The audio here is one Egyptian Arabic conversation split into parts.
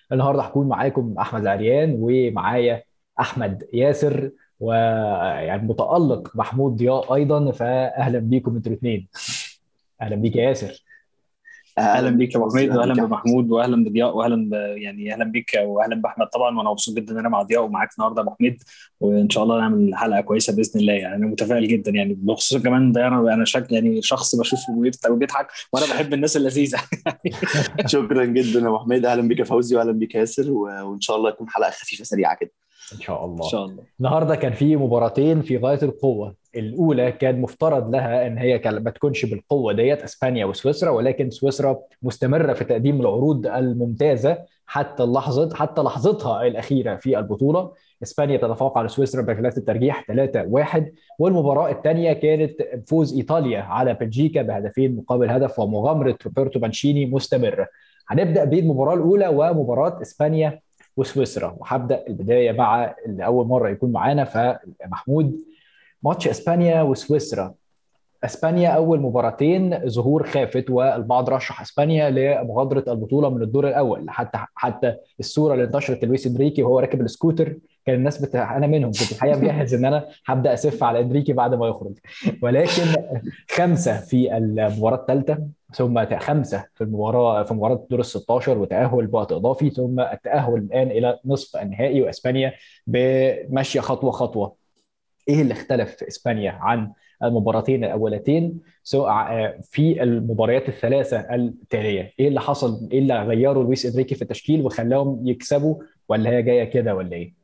النهارده هكون معاكم احمد العريان ومعايا احمد ياسر ويعني متالق محمود ضياء ايضا فاهلا بيكم انتوا الاثنين اهلا بيك يا ياسر اهلا بيك يا ابو حميد واهلا بمحمود واهلا بضياء واهلا ب... يعني اهلا بيك واهلا باحمد طبعا وانا مبسوط جدا ان انا مع ضياء ومعاك النهارده يا ابو حميد وان شاء الله نعمل حلقه كويسه باذن الله يعني انا متفائل جدا يعني بخصوص كمان ضياء انا انا شك يعني شخص بشوفه وبيضحك وانا بحب الناس اللذيذه شكرا جدا يا ابو حميد اهلا بيك يا فوزي واهلا بيك يا ياسر وان شاء الله يكون حلقه خفيفه سريعه كده ان شاء الله ان شاء الله النهارده كان في مباراتين في غايه القوه الاولى كان مفترض لها ان هي ما تكونش بالقوه ديت اسبانيا وسويسرا ولكن سويسرا مستمره في تقديم العروض الممتازه حتى اللحظه حتى لحظتها الاخيره في البطوله اسبانيا تتفوق على سويسرا بركلات الترجيح 3-1 والمباراه الثانيه كانت فوز ايطاليا على بلجيكا بهدفين مقابل هدف ومغامره روبرتو مانشيني مستمره هنبدا بالمباراه الاولى ومباراه اسبانيا وسويسرا وهبدا البدايه مع اللي اول مره يكون معانا فمحمود ماتش اسبانيا وسويسرا اسبانيا اول مباراتين ظهور خافت والبعض رشح اسبانيا لمغادره البطوله من الدور الاول حتى حتى الصوره اللي انتشرت لويس انريكي وهو راكب السكوتر كان الناس بت... انا منهم كنت الحقيقه مجهز ان انا هبدا اسف على انريكي بعد ما يخرج ولكن خمسه في المباراه الثالثه ثم خمسه في المباراه في مباراه دور ال 16 وتاهل بوقت اضافي ثم التاهل الان الى نصف النهائي واسبانيا ماشيه خطوه خطوه ايه اللي اختلف في اسبانيا عن المباراتين الاولتين سواء في المباريات الثلاثه التاليه ايه اللي حصل ايه اللي غيروا لويس انريكي في التشكيل وخلاهم يكسبوا ولا هي جايه كده ولا ايه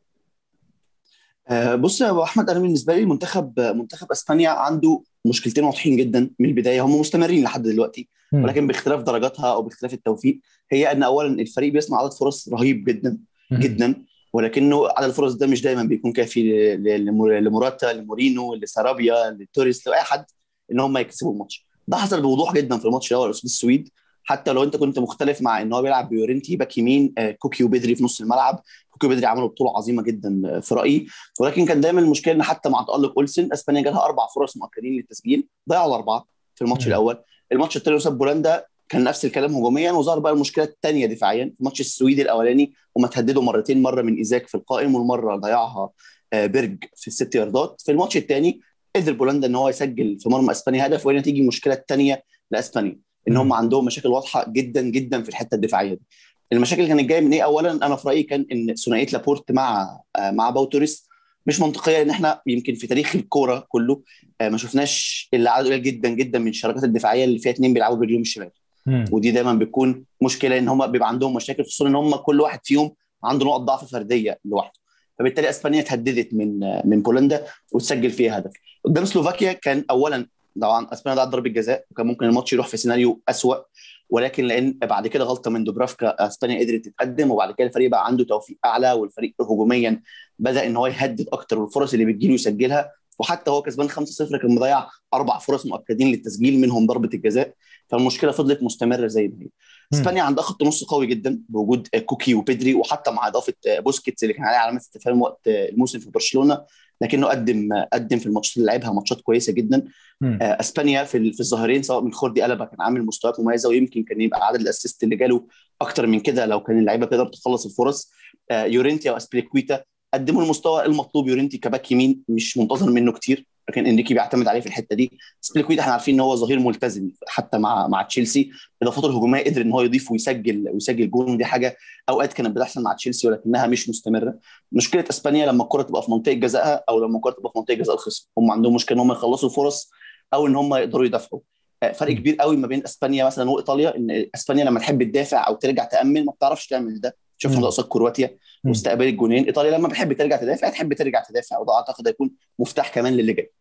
بص يا ابو احمد انا بالنسبه لي منتخب منتخب اسبانيا عنده مشكلتين واضحين جدا من البدايه هم مستمرين لحد دلوقتي ولكن باختلاف درجاتها او باختلاف التوفيق هي ان اولا الفريق بيصنع عدد فرص رهيب جدا جدا ولكنه عدد الفرص ده مش دايما بيكون كافي لموراتا لمورينو لسارابيا لتوريس لاي حد ان هم يكسبوا الماتش ده حصل بوضوح جدا في الماتش الاول قصاد السويد حتى لو انت كنت مختلف مع ان هو بيلعب بيورنتي باك يمين كوكي وبدري في نص الملعب كوكي وبدري عملوا بطوله عظيمه جدا في رايي ولكن كان دايما المشكله ان حتى مع تالق اولسن اسبانيا جالها اربع فرص مؤكدين للتسجيل ضيعوا الاربعه في الماتش الاول الماتش الثاني قصاد بولندا كان نفس الكلام هجوميا وظهر بقى المشكله الثانيه دفاعيا في ماتش السويد الاولاني هم تهددوا مرتين مره من ايزاك في القائم والمره ضيعها بيرج في الست ياردات في الماتش الثاني قدر بولندا ان هو يسجل في مرمى اسبانيا هدف وهنا تيجي المشكله الثانيه لاسبانيا ان هم عندهم مشاكل واضحه جدا جدا في الحته الدفاعيه دي المشاكل كانت جايه من ايه اولا انا في رايي كان ان ثنائيه لابورت مع مع باوتوريس مش منطقيه ان احنا يمكن في تاريخ الكوره كله ما شفناش الا عدد قليل جدا جدا من الشراكات الدفاعيه اللي فيها اثنين بيلعبوا برجلهم الشمال ودي دايما بتكون مشكله ان هم بيبقى عندهم مشاكل خصوصا ان هم كل واحد فيهم عنده نقط ضعف فرديه لوحده فبالتالي اسبانيا اتهددت من من بولندا وتسجل فيها هدف قدام سلوفاكيا كان اولا طبعا اسبانيا ضيعت ضربه جزاء وكان ممكن الماتش يروح في سيناريو اسوء ولكن لان بعد كده غلطه من دوبرافكا اسبانيا قدرت تتقدم وبعد كده الفريق بقى عنده توفيق اعلى والفريق هجوميا بدا ان هو يهدد اكتر والفرص اللي بتجيله يسجلها وحتى هو كسبان 5-0 كان مضيع اربع فرص مؤكدين للتسجيل منهم ضربه الجزاء فالمشكله فضلت مستمره زي ما هي اسبانيا عندها خط نص قوي جدا بوجود كوكي وبيدري وحتى مع اضافه بوسكيتس اللي كان عليه علامات استفهام وقت الموسم في برشلونه لكنه قدم قدم في الماتشات اللي لعبها ماتشات كويسه جدا مم. اسبانيا في في الظاهرين سواء من خوردي الابا كان عامل مستويات مميزه ويمكن كان يبقى عدد الاسيست اللي جاله اكتر من كده لو كان اللعيبه تقدر تخلص الفرص يورينتي او اسبليكويتا قدموا المستوى المطلوب يورينتي كباك يمين مش منتظر منه كتير لكن انريكي بيعتمد عليه في الحته دي سبليكويتا احنا عارفين ان هو ظهير ملتزم حتى مع مع تشيلسي اضافاته الهجوميه قدر ان هو يضيف ويسجل ويسجل جون دي حاجه اوقات كانت بتحصل مع تشيلسي ولكنها مش مستمره مشكله اسبانيا لما الكره تبقى في منطقه جزائها او لما الكره تبقى في منطقه جزاء الخصم هم عندهم مشكله ان هم يخلصوا الفرص او ان هم يقدروا يدافعوا فرق كبير قوي ما بين اسبانيا مثلا وايطاليا ان اسبانيا لما تحب تدافع او ترجع تامن ما بتعرفش تعمل ده شفنا ده قصاد كرواتيا واستقبال الجونين ايطاليا لما بتحب ترجع تدافع تحب ترجع تدافع وده اعتقد هيكون مفتاح كمان للي جاي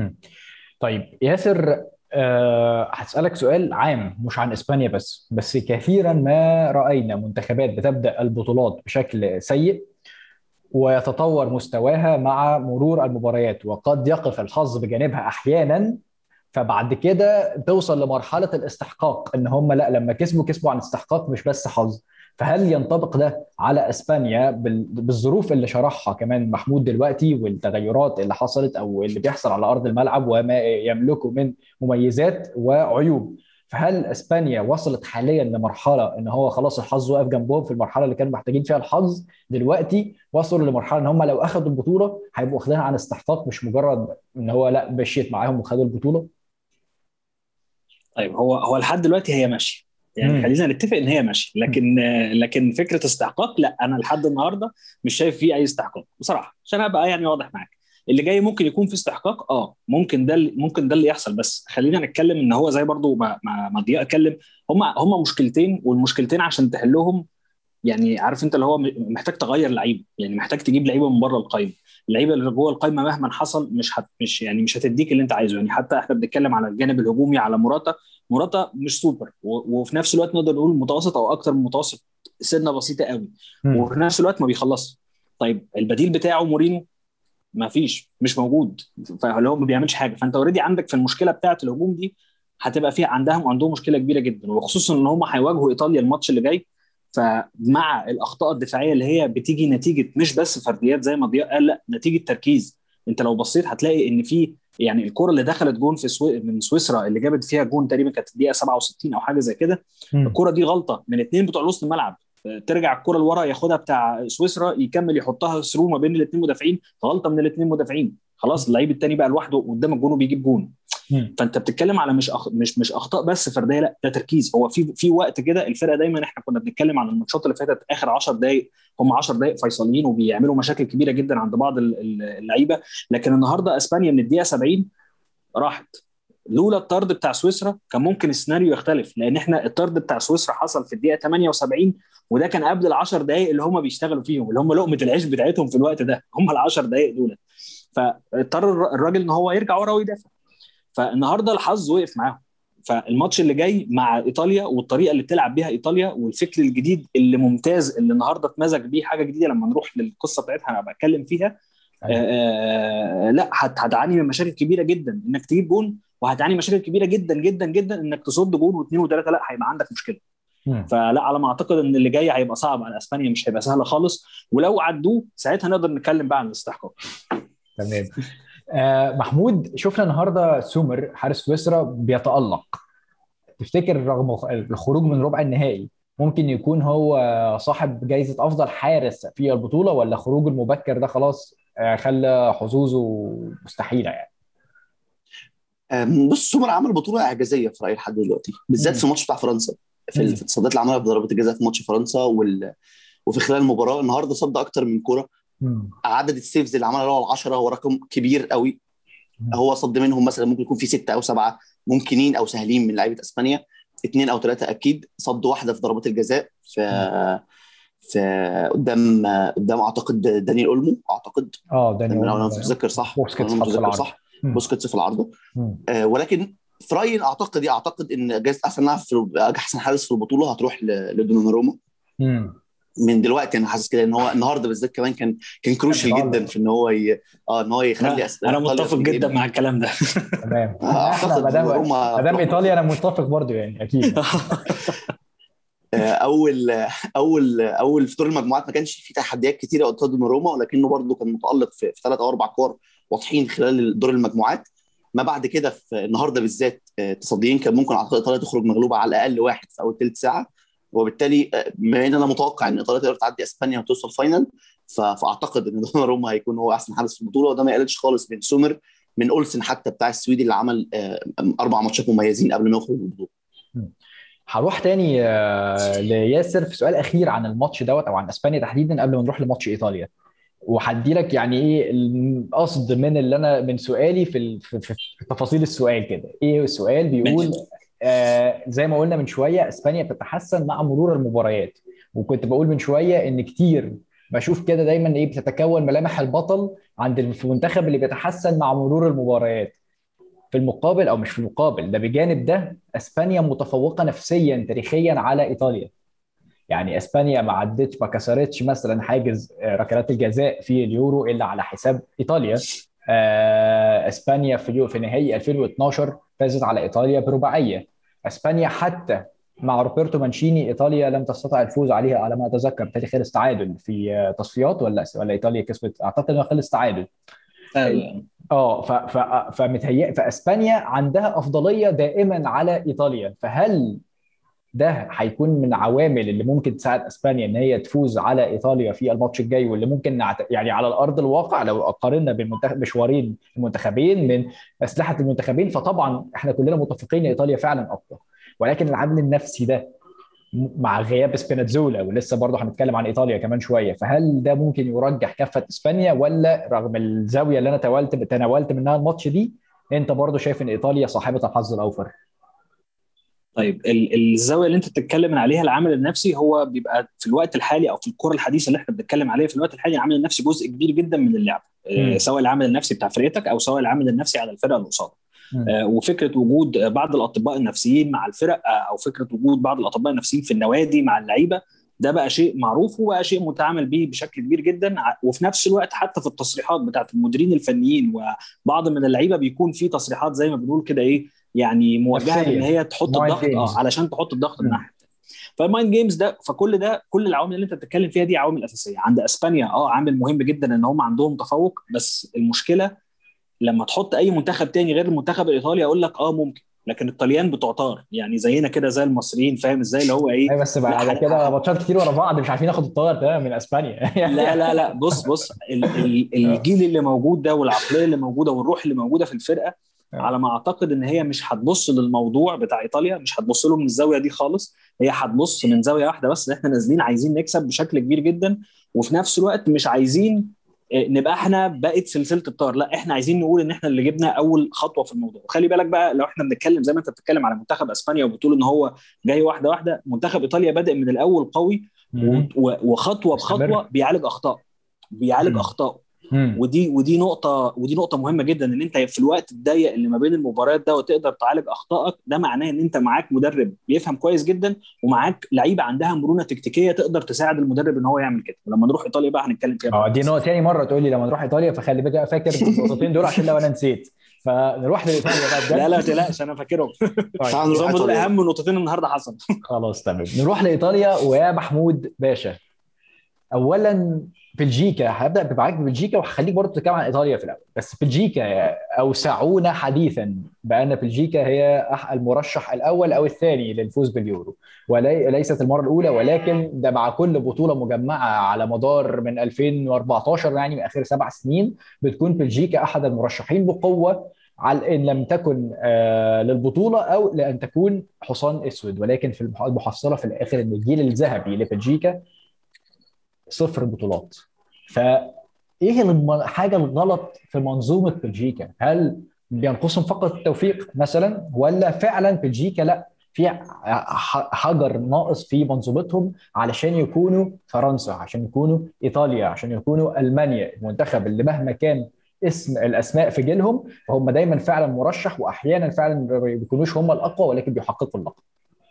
طيب ياسر أه هسألك سؤال عام مش عن اسبانيا بس بس كثيرا ما رأينا منتخبات بتبدأ البطولات بشكل سيء ويتطور مستواها مع مرور المباريات وقد يقف الحظ بجانبها احيانا فبعد كده توصل لمرحله الاستحقاق ان هم لا لما كسبوا كسبوا عن استحقاق مش بس حظ فهل ينطبق ده على اسبانيا بالظروف اللي شرحها كمان محمود دلوقتي والتغيرات اللي حصلت او اللي بيحصل على ارض الملعب وما يملكه من مميزات وعيوب فهل اسبانيا وصلت حاليا لمرحله ان هو خلاص الحظ واقف جنبهم في المرحله اللي كانوا محتاجين فيها الحظ دلوقتي وصلوا لمرحله ان هم لو اخذوا البطوله هيبقوا واخدينها عن استحقاق مش مجرد ان هو لا مشيت معاهم وخدوا البطوله طيب هو هو لحد دلوقتي هي ماشيه يعني مم. خلينا نتفق ان هي ماشيه لكن لكن فكره استحقاق لا انا لحد النهارده مش شايف فيه اي استحقاق بصراحه عشان ابقى يعني واضح معاك اللي جاي ممكن يكون في استحقاق اه ممكن ده اللي- ممكن ده اللي يحصل بس خلينا نتكلم ان هو زي برضو ما ما ما ضياء اتكلم هم هم مشكلتين والمشكلتين عشان تحلهم يعني عارف انت اللي هو م- محتاج تغير لعيبه يعني محتاج تجيب لعيبه من بره القايمه اللعيبه اللي جوه القايمه مهما حصل مش هت مش يعني مش هتديك اللي انت عايزه يعني حتى احنا بنتكلم على الجانب الهجومي على موراتا موراتا مش سوبر و- وفي نفس الوقت نقدر نقول متوسط او اكتر من متوسط سنه بسيطه قوي مم. وفي نفس الوقت ما بيخلصش طيب البديل بتاعه مورينو ما فيش مش موجود فاللي هو ما بيعملش حاجه فانت اوريدي عندك في المشكله بتاعه الهجوم دي هتبقى فيها عندهم عندهم مشكله كبيره جدا وخصوصا ان هم هيواجهوا ايطاليا الماتش اللي جاي فمع الاخطاء الدفاعيه اللي هي بتيجي نتيجه مش بس فرديات زي ما ضياء قال لا نتيجه تركيز انت لو بصيت هتلاقي ان في يعني الكره اللي دخلت جون في سوي... من سويسرا اللي جابت فيها جون تقريبا كانت الدقيقه 67 او حاجه زي كده مم. الكره دي غلطه من اثنين بتوع نص الملعب ترجع الكره لورا ياخدها بتاع سويسرا يكمل يحطها ثرو ما بين الاثنين مدافعين غلطه من الاثنين مدافعين خلاص اللعيب الثاني بقى لوحده قدام الجون وبيجيب جون مم. فانت بتتكلم على مش أخ... مش مش اخطاء بس فرديه لا ده تركيز هو في في وقت كده الفرقه دايما احنا كنا بنتكلم عن الماتشات اللي فاتت اخر 10 دقائق هم 10 دقائق فيصليين وبيعملوا مشاكل كبيره جدا عند بعض ال- ال- اللعيبه لكن النهارده اسبانيا من الدقيقه 70 راحت لولا الطرد بتاع سويسرا كان ممكن السيناريو يختلف لان احنا الطرد بتاع سويسرا حصل في الدقيقه 78 وده كان قبل ال 10 دقائق اللي هم بيشتغلوا فيهم اللي هم لقمه العيش بتاعتهم في الوقت ده هم ال 10 دقائق دول فاضطر الر- الراجل ان هو يرجع ورا ويدافع فالنهارده الحظ وقف معاهم فالماتش اللي جاي مع ايطاليا والطريقه اللي بتلعب بيها ايطاليا والفكر الجديد اللي ممتاز اللي النهارده اتمزج بيه حاجه جديده لما نروح للقصه بتاعتها انا بتكلم فيها أيوة. آه لا هت- هتعاني من مشاكل كبيره جدا انك تجيب جون وهتعاني مشاكل كبيره جدا جدا جدا انك تصد جون واثنين وثلاثه لا هيبقى عندك مشكله مم. فلا على ما اعتقد ان اللي جاي هيبقى صعب على اسبانيا مش هيبقى سهل خالص ولو عدوه ساعتها نقدر نتكلم بقى عن الاستحقاق تمام آه محمود شفنا النهارده سومر حارس سويسرا بيتألق تفتكر رغم الخروج من ربع النهائي ممكن يكون هو صاحب جائزة أفضل حارس في البطولة ولا خروجه المبكر ده خلاص آه، خلى حظوظه مستحيلة يعني أم، بص سومر عمل بطوله اعجازيه في رايي لحد دلوقتي بالذات مم. في الماتش بتاع فرنسا في مم. ال- في التصديات اللي عملها في ضربات الجزاء في ماتش فرنسا وال... وفي خلال المباراه النهارده صد اكتر من كوره مم. عدد السيفز اللي عملها اللي هو العشرة هو رقم كبير قوي مم. هو صد منهم مثلا ممكن يكون في ستة أو سبعة ممكنين أو سهلين من لعيبة أسبانيا اثنين أو ثلاثة أكيد صد واحدة في ضربات الجزاء في في قدام قدام أعتقد دانيال أولمو أعتقد اه داني لو أنا أولمو. متذكر صح بوسكيتس لو أنا خط في متذكر العرض. صح مم. بوسكيتس في العارضة مم. آه، ولكن في رايي اعتقد اعتقد ان جائزه احسن لاعب في احسن حارس في البطوله هتروح ل- لدوناروما مم. من دلوقتي انا حاسس كده ان هو النهارده بالذات كمان كان كان كروشال كان جدا في ان هو ي... اه ان هو يخلي انا, أس- أنا إيطاليا متفق في جدا الجيم. مع الكلام ده تمام آه، احنا اعتقد ما دام دوناروما ما دام ايطاليا انا متفق برضو يعني اكيد آه، اول اول اول في دور المجموعات ما كانش في تحديات كتيره قدام دوناروما ولكنه برضه كان متالق في ثلاث او اربع كور واضحين خلال دور المجموعات ما بعد كده في النهارده بالذات آه، تصديين كان ممكن اعتقد ايطاليا تخرج مغلوبه على الاقل واحد في اول ثلث ساعه وبالتالي آه، بما ان انا متوقع ان ايطاليا تقدر تعدي اسبانيا وتوصل فاينل ف- فاعتقد ان دوناروما هيكون هو احسن حارس في البطوله وده ما يقللش خالص من سومر من اولسن حتى بتاع السويدي اللي عمل آه، اربع ماتشات مميزين قبل ما يخرج من البطوله هروح تاني آه، لياسر في سؤال اخير عن الماتش دوت او عن اسبانيا تحديدا قبل ما نروح لماتش ايطاليا وهدي لك يعني ايه القصد من اللي انا من سؤالي في ال- في في- في تفاصيل السؤال كده ايه السؤال بيقول ماشي. آه زي ما قلنا من شويه اسبانيا بتتحسن مع مرور المباريات وكنت بقول من شويه ان كتير بشوف كده دايما ايه بتتكون ملامح البطل عند المنتخب اللي بيتحسن مع مرور المباريات في المقابل او مش في المقابل ده بجانب ده اسبانيا متفوقه نفسيا تاريخيا على ايطاليا يعني اسبانيا ما عدتش ما كسرتش مثلا حاجز آه، ركلات الجزاء في اليورو الا على حساب ايطاليا آه، اسبانيا في اليو- في نهائي 2012 فازت على ايطاليا برباعيه اسبانيا حتى مع روبرتو مانشيني ايطاليا لم تستطع الفوز عليها على ما اتذكر بالتالي خلص تعادل في آه، تصفيات ولا ولا ايطاليا كسبت اعتقد انه خلص تعادل اه فمتهيأ فاسبانيا عندها افضليه دائما على ايطاليا فهل ده هيكون من العوامل اللي ممكن تساعد اسبانيا ان هي تفوز على ايطاليا في الماتش الجاي واللي ممكن نعت... يعني على الارض الواقع لو قارنا بين مشوارين المنتخبين من اسلحه المنتخبين فطبعا احنا كلنا متفقين ان ايطاليا فعلا اقوى ولكن العامل النفسي ده مع غياب سبيناتزولا ولسه برضه هنتكلم عن ايطاليا كمان شويه فهل ده ممكن يرجح كفه اسبانيا ولا رغم الزاويه اللي انا تناولت تناولت منها الماتش دي انت برضه شايف ان ايطاليا صاحبه الحظ الاوفر؟ طيب الزاويه اللي انت بتتكلم عليها العامل النفسي هو بيبقى في الوقت الحالي او في الكره الحديثه اللي احنا بنتكلم عليها في الوقت الحالي العامل النفسي جزء كبير جدا من اللعبه سواء العامل النفسي بتاع فرقتك او سواء العامل النفسي على الفرقه اللي قصادك آه وفكره وجود بعض الاطباء النفسيين مع الفرق او فكره وجود بعض الاطباء النفسيين في النوادي مع اللعيبه ده بقى شيء معروف وبقى شيء متعامل به بشكل كبير جدا وفي نفس الوقت حتى في التصريحات بتاعت المديرين الفنيين وبعض من اللعيبه بيكون في تصريحات زي ما بنقول كده ايه يعني موجهه ان هي تحط الضغط اه علشان تحط الضغط من ناحيه فالمايند جيمز ده فكل ده كل العوامل اللي انت بتتكلم فيها دي عوامل اساسيه عند اسبانيا اه عامل مهم جدا ان هم عندهم تفوق بس المشكله لما تحط اي منتخب تاني غير المنتخب الايطالي اقول لك اه ممكن لكن الطليان بتعتار يعني زينا كده زي المصريين فاهم ازاي اللي هو ايه ايوه بس بعد كده ماتشات كتير ورا بعض مش عارفين ناخد الطار ده من اسبانيا لا لا لا بص بص الجيل اللي موجود ده والعقليه اللي موجوده والروح اللي موجوده في الفرقه على ما اعتقد ان هي مش هتبص للموضوع بتاع ايطاليا مش هتبص له من الزاويه دي خالص هي هتبص من زاويه واحده بس احنا نازلين عايزين نكسب بشكل كبير جدا وفي نفس الوقت مش عايزين نبقى احنا بقت سلسله الطار لا احنا عايزين نقول ان احنا اللي جبنا اول خطوه في الموضوع وخلي بالك بقى لو احنا بنتكلم زي ما انت بتتكلم على منتخب اسبانيا وبتقول ان هو جاي واحده واحده منتخب ايطاليا بادئ من الاول قوي وخطوه بخطوه بيعالج اخطاء بيعالج اخطاء ودي ودي نقطه ودي نقطه مهمه جدا ان انت في الوقت الضيق اللي ما بين المباريات ده وتقدر تعالج اخطائك ده معناه ان انت معاك مدرب بيفهم كويس جدا ومعاك لعيبه عندها مرونه تكتيكيه تقدر تساعد المدرب ان هو يعمل كده ولما نروح ايطاليا بقى هنتكلم فيها اه دي نقطه ثاني مره تقول لي لما نروح ايطاليا فخلي بالك فاكر النقطتين دول عشان لو انا نسيت فنروح لايطاليا بقى بجد لا لا ما تقلقش انا فاكرهم طيب. دول اهم نقطتين النهارده حصل خلاص تمام نروح لايطاليا ويا محمود باشا اولا بلجيكا هبدا معاك ببلجيكا وهخليك برضه تتكلم عن ايطاليا في الاول بس بلجيكا اوسعونا حديثا بان بلجيكا هي المرشح الاول او الثاني للفوز باليورو وليست المره الاولى ولكن ده مع كل بطوله مجمعه على مدار من 2014 يعني من اخر سبع سنين بتكون بلجيكا احد المرشحين بقوه على ان لم تكن آه للبطوله او لان تكون حصان اسود ولكن في المحصله في الاخر ان الجيل الذهبي لبلجيكا صفر بطولات فايه الحاجه الغلط في منظومه بلجيكا هل بينقصهم فقط التوفيق مثلا ولا فعلا بلجيكا لا في حجر ناقص في منظومتهم علشان يكونوا فرنسا عشان يكونوا ايطاليا عشان يكونوا المانيا المنتخب اللي مهما كان اسم الاسماء في جيلهم فهم دايما فعلا مرشح واحيانا فعلا ما بيكونوش هم الاقوى ولكن بيحققوا اللقب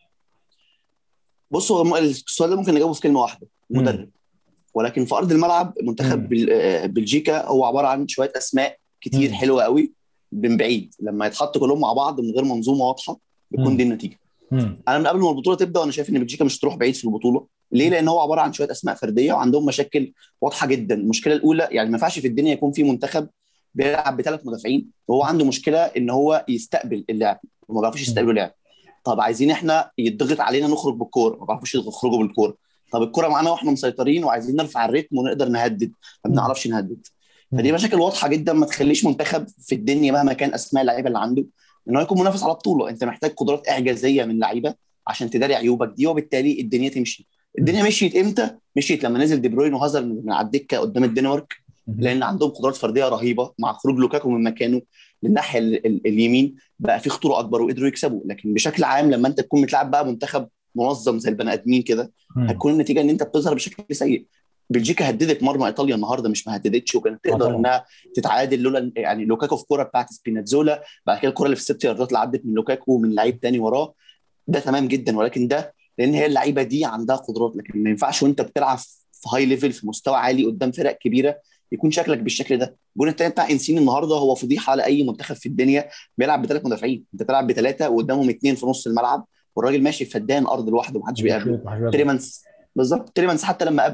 بص هو السؤال ده ممكن نجاوبه في كلمه واحده مدرب ولكن في ارض الملعب منتخب بلجيكا هو عباره عن شويه اسماء كتير مم. حلوه قوي من بعيد لما يتحط كلهم مع بعض من غير منظومه واضحه بتكون دي النتيجه مم. انا من قبل ما البطوله تبدا وانا شايف ان بلجيكا مش هتروح بعيد في البطوله ليه لان هو عباره عن شويه اسماء فرديه وعندهم مشاكل واضحه جدا المشكله الاولى يعني ما ينفعش في الدنيا يكون في منتخب بيلعب بثلاث مدافعين وهو عنده مشكله ان هو يستقبل اللعب وما بيعرفوش يستقبلوا لعب طب عايزين احنا يتضغط علينا نخرج بالكوره ما بيعرفوش يخرجوا بالكوره طب الكره معانا واحنا مسيطرين وعايزين نرفع الريتم ونقدر نهدد ما بنعرفش نهدد فدي مشاكل واضحه جدا ما تخليش منتخب في الدنيا مهما كان اسماء اللعيبه اللي عنده ان هو يكون منافس على بطوله انت محتاج قدرات اعجازيه من لعيبه عشان تداري عيوبك دي وبالتالي الدنيا تمشي الدنيا مشيت امتى مشيت لما نزل دي بروين وهازارد من على الدكه قدام الدنمارك لان عندهم قدرات فرديه رهيبه مع خروج لوكاكو من مكانه للناحيه اليمين بقى في خطوره اكبر وقدروا يكسبوا لكن بشكل عام لما انت تكون متلعب بقى منتخب منظم زي البني ادمين كده هتكون النتيجه ان انت بتظهر بشكل سيء بلجيكا هددت مرمى ايطاليا النهارده مش ما هددتش وكانت تقدر انها تتعادل لولا يعني لوكاكو في كوره بتاعت سبيناتزولا بعد كده الكوره اللي في الست ياردات اللي عدت من لوكاكو ومن لعيب تاني وراه ده تمام جدا ولكن ده لان هي اللعيبه دي عندها قدرات لكن ما ينفعش وانت بتلعب في هاي ليفل في مستوى عالي قدام فرق كبيره يكون شكلك بالشكل ده الجون الثاني بتاع انسين النهارده هو فضيحه على اي منتخب في الدنيا بيلعب بثلاث مدافعين انت بتلعب بثلاثه وقدامهم اثنين في نص الملعب والراجل ماشي فدان ارض لوحده ومحدش بيقابله تيريمانس بالظبط تيريمانس حتى لما قابله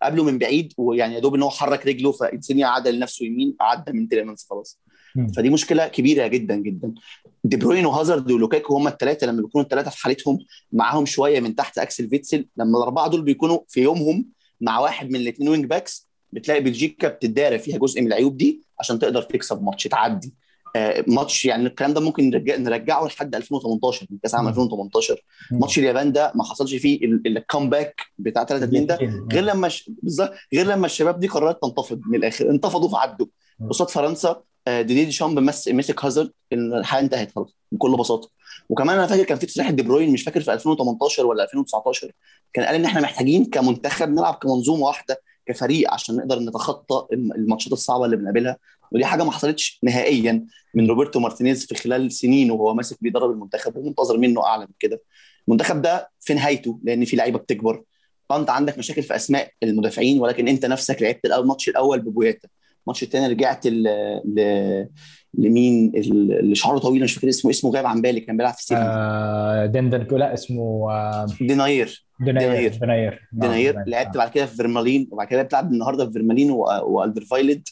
قابله من بعيد ويعني يا دوب ان هو حرك رجله فانسينيا عدى لنفسه يمين عدى من تيليمانس خلاص فدي مشكله كبيره جدا جدا دي بروين وهازارد ولوكاكو هم الثلاثه لما بيكونوا الثلاثه في حالتهم معاهم شويه من تحت اكسل فيتسل لما الاربعه دول بيكونوا في يومهم مع واحد من الاثنين وينج باكس بتلاقي بلجيكا بتدارى فيها جزء من العيوب دي عشان تقدر تكسب ماتش تعدي آه ماتش يعني الكلام ده ممكن نرجع نرجعه لحد 2018 من كاس عام 2018 ماتش اليابان ده ما حصلش فيه الكامباك بتاع 3 2 ده غير لما ش... غير لما الشباب دي قررت تنتفض من الاخر انتفضوا فعدوا قصاد فرنسا ديدي ديشامب مسك هازارد الحياه انتهت خلاص بكل بساطه وكمان انا فاكر كان في تصريح دي بروين مش فاكر في 2018 ولا 2019 كان قال ان احنا محتاجين كمنتخب نلعب كمنظومه واحده كفريق عشان نقدر نتخطى الماتشات الصعبه اللي بنقابلها ودي حاجه ما حصلتش نهائيا من روبرتو مارتينيز في خلال سنين وهو ماسك بيدرب المنتخب ومنتظر منه اعلى من كده المنتخب ده في نهايته لان في لعيبه بتكبر انت عندك مشاكل في اسماء المدافعين ولكن انت نفسك لعبت الماتش الاول ببوياتا الماتش الثاني رجعت ل... ل... لمين اللي شعره طويل مش فاكر اسمه اسمه غايب عن بالي كان بيلعب في سيتي آه دندن لا اسمه آه ديناير ديناير ديناير ديناير لعبت بعد كده في فيرمالين وبعد كده بتلعب النهارده في فيرمالين والدرفايلد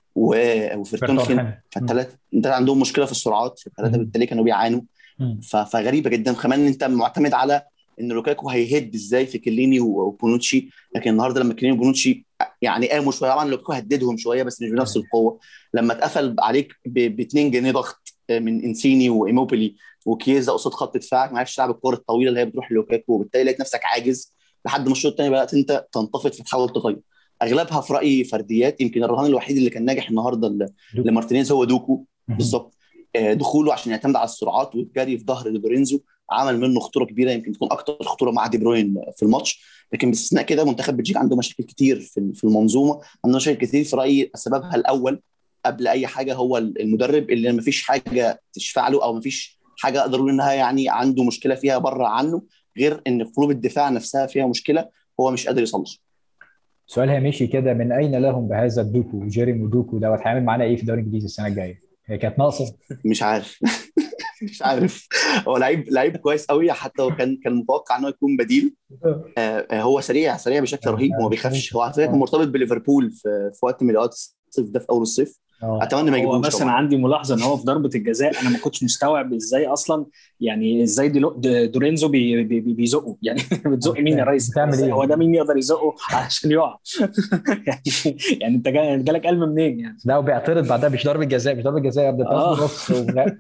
وفيرتونخن فالثلاثه انت عندهم مشكله في السرعات الثلاثه بالتالي كانوا بيعانوا فغريبه جدا كمان انت معتمد على ان لوكاكو هيهد ازاي في كليني وبونوتشي لكن النهارده لما كليني وبونوتشي يعني قاموا شويه طبعا لوكاكو هددهم شويه بس مش بنفس القوه لما اتقفل عليك ب 2 جنيه ضغط من انسيني وايموبيلي وكيزا قصاد خط دفاعك ما عرفتش تلعب الكور الطويله اللي هي بتروح لوكاكو وبالتالي لقيت نفسك عاجز لحد ما الشوط الثاني بدات انت تنتفض فتحاول تغير اغلبها في رايي فرديات يمكن الرهان الوحيد اللي كان ناجح النهارده لمارتينيز هو دوكو بالظبط دخوله عشان يعتمد على السرعات والجري في ظهر لورينزو عمل منه خطوره كبيره يمكن تكون اكتر خطوره مع دي بروين في الماتش لكن باستثناء كده منتخب بلجيكا عنده مشاكل كتير في المنظومه عنده مشاكل كتير في رايي سببها الاول قبل اي حاجه هو المدرب اللي ما فيش حاجه تشفع له او ما فيش حاجه اقدر اقول انها يعني عنده مشكله فيها بره عنه غير ان قلوب الدفاع نفسها فيها مشكله هو مش قادر يصلح سؤال هامشي كده من اين لهم بهذا الدوكو جيريمي دوكو دوت هيعمل معانا ايه في الدوري الانجليزي السنه الجايه؟ هي كانت ناقصه مش عارف مش عارف هو لعيب لعيب كويس قوي حتى هو كان كان متوقع ان هو يكون بديل آه هو سريع سريع بشكل رهيب وما بيخافش هو على فكره كان مرتبط بليفربول في, في وقت من الاوقات الصيف ده في اول الصيف اتمنى ما هو يجيبوش بس انا عندي ملاحظه ان هو في ضربه الجزاء انا ما كنتش مستوعب ازاي اصلا يعني ازاي دورينزو بي بي بيزقه يعني بتزق مين يا ريس بتعمل ايه؟ هو ده مين يقدر يزقه عشان يقع يعني يعني انت جالك قلم منين يعني لا وبيعترض بعدها مش ضربه جزاء مش ضربه جزاء يا آه. نص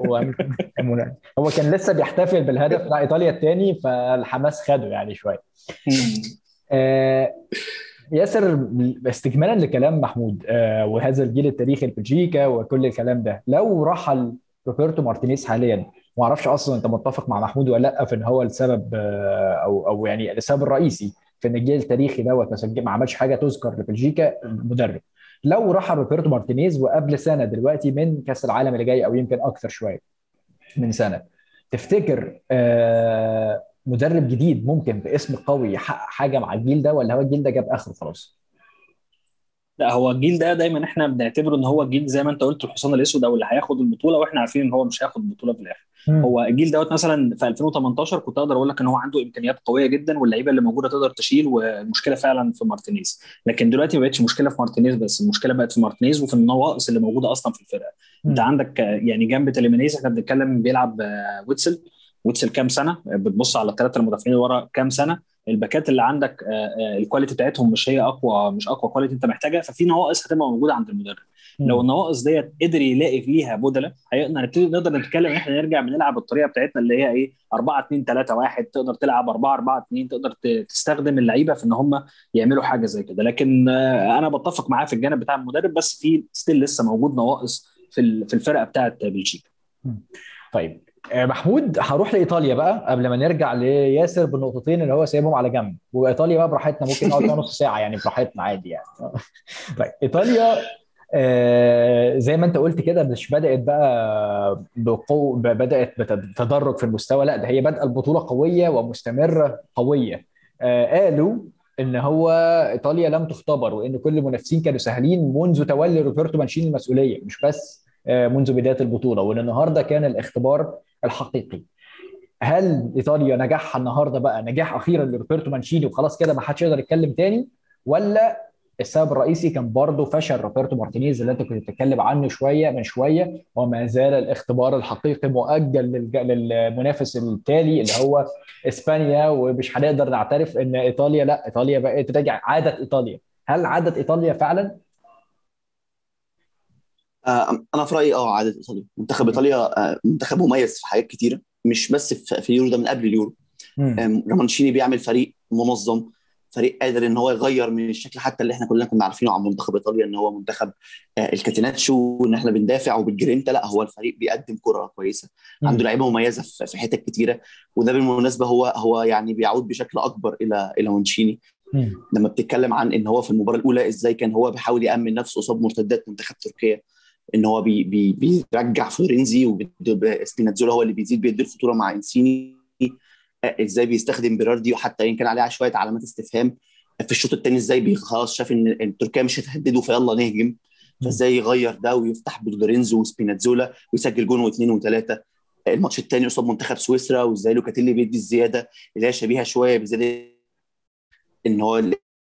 هو كان لسه بيحتفل بالهدف بتاع ايطاليا الثاني فالحماس خده يعني شويه آه ياسر استكمالا لكلام محمود آه وهذا الجيل التاريخي لبلجيكا وكل الكلام ده لو رحل روبرتو مارتينيز حاليا ما اعرفش اصلا انت متفق مع محمود ولا لا في ان هو السبب آه او او يعني السبب الرئيسي في ان الجيل التاريخي دوت ما ما عملش حاجه تذكر لبلجيكا المدرب لو رحل روبرتو مارتينيز وقبل سنه دلوقتي من كاس العالم اللي جاي او يمكن اكثر شويه من سنه تفتكر آه مدرب جديد ممكن باسم قوي يحقق حاجه مع الجيل ده ولا هو الجيل ده جاب اخره خلاص؟ لا هو الجيل ده دايما احنا بنعتبره ان هو الجيل زي ما انت قلت الحصان الاسود او اللي هياخد البطوله واحنا عارفين ان هو مش هياخد البطوله في الاخر مم. هو الجيل دوت مثلا في 2018 كنت اقدر اقول لك ان هو عنده امكانيات قويه جدا واللعيبه اللي موجوده تقدر تشيل والمشكله فعلا في مارتينيز لكن دلوقتي ما بقتش مشكله في مارتينيز بس المشكله بقت في مارتينيز وفي النواقص اللي موجوده اصلا في الفرقه مم. انت عندك آه، يعني جنب تليمينيز احنا بنتكلم بيلعب آه، ويتسل ويتسل كام سنه بتبص على الثلاثه المدافعين اللي ورا كام سنه الباكات اللي عندك آه، آه، الكواليتي بتاعتهم مش هي اقوى مش اقوى كواليتي انت محتاجها ففي نواقص هتبقى موجوده عند المدرب لو النواقص ديت قدر يلاقي فيها بدله هيقدر نبتدي نقدر نتكلم ان احنا نرجع بنلعب الطريقه بتاعتنا اللي هي ايه 4 2 3 1 تقدر تلعب 4 4 2 تقدر ت- تستخدم اللعيبه في ان هم يعملوا حاجه زي كده لكن آه، انا بتفق معاه في الجانب بتاع المدرب بس في ستيل لسه موجود نواقص في ال- في الفرقه بتاعت بلجيكا طيب آه، محمود هروح لايطاليا بقى قبل ما نرجع لياسر بالنقطتين اللي هو سايبهم على جنب وايطاليا بقى براحتنا ممكن نقعد فيها نص ساعه يعني براحتنا عادي يعني طيب ايطاليا آه، زي ما انت قلت كده مش بدات بقى بقو ب- بدات بتدرج في المستوى لا ده هي بادئه البطوله قويه ومستمره قويه آه، قالوا ان هو ايطاليا لم تختبر وان كل المنافسين كانوا سهلين منذ تولي روبرتو مانشيني المسؤوليه مش بس آه، منذ بدايه البطوله وان النهارده كان الاختبار الحقيقي هل ايطاليا نجاحها النهارده بقى نجاح اخيرا لروبرتو مانشيني وخلاص كده ما حدش يقدر يتكلم تاني ولا السبب الرئيسي كان برضه فشل روبرتو مارتينيز اللي انت كنت بتتكلم عنه شويه من شويه وما زال الاختبار الحقيقي مؤجل للج- للمنافس التالي اللي هو اسبانيا ومش هنقدر نعترف ان ايطاليا لا ايطاليا بقت رجع عادت ايطاليا هل عادت ايطاليا فعلا؟ آه، انا في رايي اه عاده ايطاليا منتخب ايطاليا آه، منتخب مميز في حاجات كتيره مش بس في في اليورو ده من قبل اليورو مم. آم، رامانشيني بيعمل فريق منظم فريق قادر ان هو يغير من الشكل حتى اللي احنا كلنا كنا عارفينه عن منتخب ايطاليا ان هو منتخب آه، الكاتيناتشو ان احنا بندافع وبالجرينتا لا هو الفريق بيقدم كره كويسه عنده مم. لعيبه مميزه في في حتت كتيره وده بالمناسبه هو هو يعني بيعود بشكل اكبر الى الى مانشيني مم. لما بتتكلم عن ان هو في المباراه الاولى ازاي كان هو بيحاول يامن نفسه قصاد مرتدات منتخب تركيا ان هو بي بي بيرجع فلورنزي وسبيناتزولا هو اللي بيزيد بيدي الخطوره مع انسيني آه، ازاي بيستخدم بيراردي وحتى يمكن عليه شويه علامات استفهام في الشوط الثاني ازاي بي- خلاص شاف ان إن تركيا مش هتهدده فيلا نهجم فازاي يغير ده ويفتح بلورينزو وسبيناتزولا ويسجل جون واثنين وثلاثه الماتش الثاني قصاد منتخب سويسرا وازاي لوكاتيلي بيدي الزياده اللي هي شبيهه شويه بزياده ان هو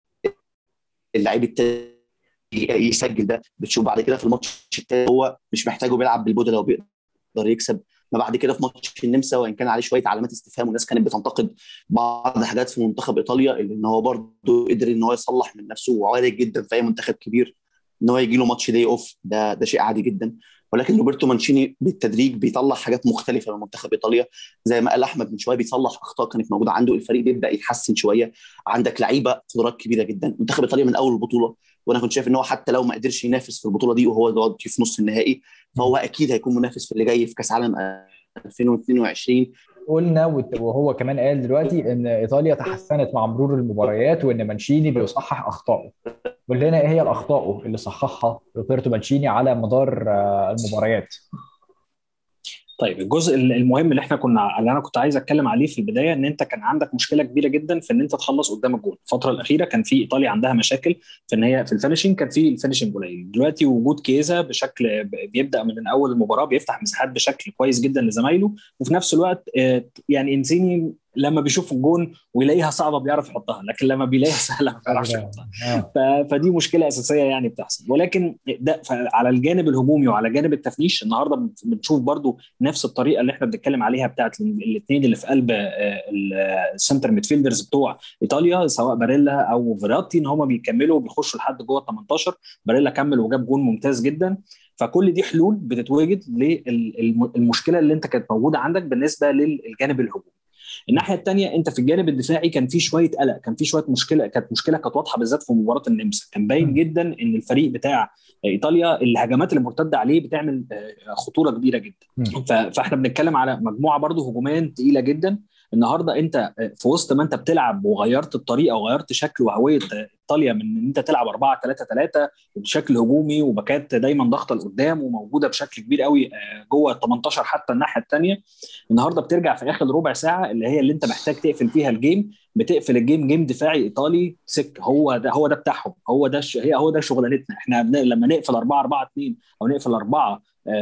اللعيب التاني يسجل ده بتشوف بعد كده في الماتش التاني هو مش محتاجه بيلعب بالبودلة وبيقدر يكسب ما بعد كده في ماتش النمسا وان كان عليه شويه علامات استفهام والناس كانت بتنتقد بعض الحاجات في منتخب ايطاليا اللي ان هو برضه قدر ان هو يصلح من نفسه وعارف جدا في اي منتخب كبير ان هو يجي له ماتش داي اوف ده ده شيء عادي جدا ولكن روبرتو مانشيني بالتدريج بيطلع حاجات مختلفه من منتخب ايطاليا زي ما قال احمد من شويه بيصلح اخطاء كانت موجوده عنده الفريق بيبدا يتحسن شويه عندك لعيبه قدرات كبيره جدا منتخب ايطاليا من اول البطوله وانا كنت شايف ان هو حتى لو ما قدرش ينافس في البطوله دي وهو دلوقتي في نص النهائي فهو اكيد هيكون منافس في اللي جاي في كاس عالم 2022 قلنا وت- وهو كمان قال دلوقتي ان ايطاليا تحسنت مع مرور المباريات وان مانشيني بيصحح اخطائه قول لنا ايه هي الاخطاء اللي صححها روبرتو مانشيني على مدار آه، المباريات طيب الجزء المهم اللي احنا كنا اللي انا كنت عايز اتكلم عليه في البدايه ان انت كان عندك مشكله كبيره جدا في ان انت تخلص قدام الجول الفتره الاخيره كان في ايطاليا عندها مشاكل في ان هي في الفينشنج كان في الفينشنج قليل دلوقتي وجود كيزا بشكل بيبدا من اول المباراه بيفتح مساحات بشكل كويس جدا لزمايله وفي نفس الوقت آه، يعني انزيني لما بيشوف الجون ويلاقيها صعبه بيعرف يحطها لكن لما بيلاقيها سهله ما بيعرفش يحطها آه. ف- فدي مشكله اساسيه يعني بتحصل ولكن ده على الجانب الهجومي وعلى جانب التفنيش النهارده بن- بنشوف برضو نفس الطريقه اللي احنا بنتكلم عليها بتاعت الاثنين اللي في قلب آه، ال- السنتر ميدفيلدرز بتوع ايطاليا سواء باريلا او فيراتي ان هم بيكملوا بيخشوا لحد جوه ال 18 باريلا كمل وجاب جون ممتاز جدا فكل دي حلول بتتوجد للمشكله اللي انت كانت موجوده عندك بالنسبه للجانب الهجومي الناحيه الثانيه انت في الجانب الدفاعي كان في شويه قلق كان في شويه مشكله كانت مشكله كانت واضحه بالذات في مباراه النمسا كان باين م. جدا ان الفريق بتاع ايطاليا الهجمات اللي مرتده عليه بتعمل آه، خطوره كبيره جدا م. ف- فاحنا بنتكلم على مجموعه برضو هجوميا تقيله جدا النهارده انت آه، في وسط ما انت بتلعب وغيرت الطريقه وغيرت شكل وهويه آه، ايطاليا من ان انت تلعب 4 3 3 بشكل هجومي وباكات دايما ضاغطه لقدام وموجوده بشكل كبير قوي آه، جوه ال 18 حتى الناحيه الثانيه النهارده بترجع في اخر ربع ساعه اللي هي اللي انت محتاج تقفل فيها الجيم بتقفل الجيم جيم دفاعي ايطالي سك هو ده هو ده بتاعهم هو ده ش- هي هو ده شغلانتنا احنا بن... لما نقفل 4 4 2 او نقفل 4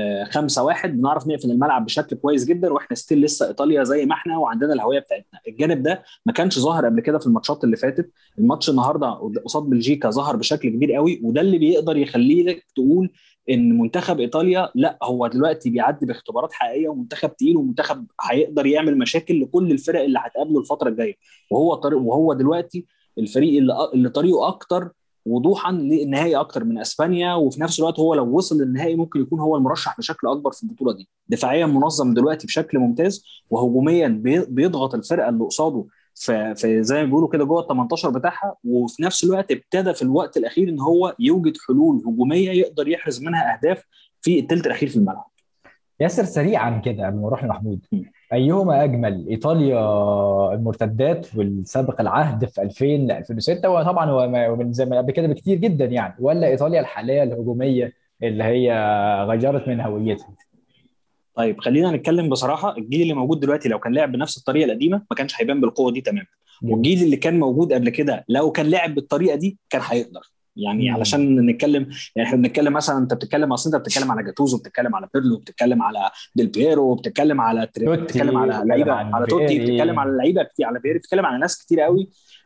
5 1 بنعرف نقفل الملعب بشكل كويس جدا واحنا ستيل لسه ايطاليا زي ما احنا وعندنا الهويه بتاعتنا الجانب ده ما كانش ظاهر قبل كده في الماتشات اللي فاتت الماتش النهارده قصاد بلجيكا ظهر بشكل كبير قوي وده اللي بيقدر يخلي لك تقول ان منتخب ايطاليا لا هو دلوقتي بيعدي باختبارات حقيقيه ومنتخب تقيل ومنتخب هيقدر يعمل مشاكل لكل الفرق اللي هتقابله الفتره الجايه وهو طريق وهو دلوقتي الفريق اللي اللي طريقه اكتر وضوحا للنهائي اكتر من اسبانيا وفي نفس الوقت هو لو وصل للنهائي ممكن يكون هو المرشح بشكل اكبر في البطوله دي دفاعيا منظم دلوقتي بشكل ممتاز وهجوميا بي- بيضغط الفرقه اللي قصاده في في زي ما بيقولوا كده جوه ال 18 بتاعها وفي نفس الوقت ابتدى في الوقت الاخير ان هو يوجد حلول هجوميه يقدر يحرز منها اهداف في الثلث الاخير في الملعب ياسر سريعا كده قبل ما نروح لمحمود م. ايهما اجمل ايطاليا المرتدات والسابق العهد في 2000 ل 2006 وطبعا هو ما- ومن زي ما قبل كده بكتير جدا يعني ولا ايطاليا الحاليه الهجوميه اللي هي غيرت من هويتها طيب خلينا نتكلم بصراحه الجيل اللي موجود دلوقتي لو كان لعب بنفس الطريقه القديمه ما كانش هيبان بالقوه دي تماما والجيل اللي كان موجود قبل كده لو كان لعب بالطريقه دي كان هيقدر يعني مم. علشان نتكلم يعني احنا بنتكلم مثلا انت بتتكلم اصل انت بتتكلم على جاتوزو بتتكلم على بيرلو بتتكلم على ديل بييرو بتتكلم على تري- توتي، بتتكلم على بتتكلم لعيبه عن على توتي فييري. بتتكلم على لعيبه كتير على بييري بتتكلم على ناس كتير قوي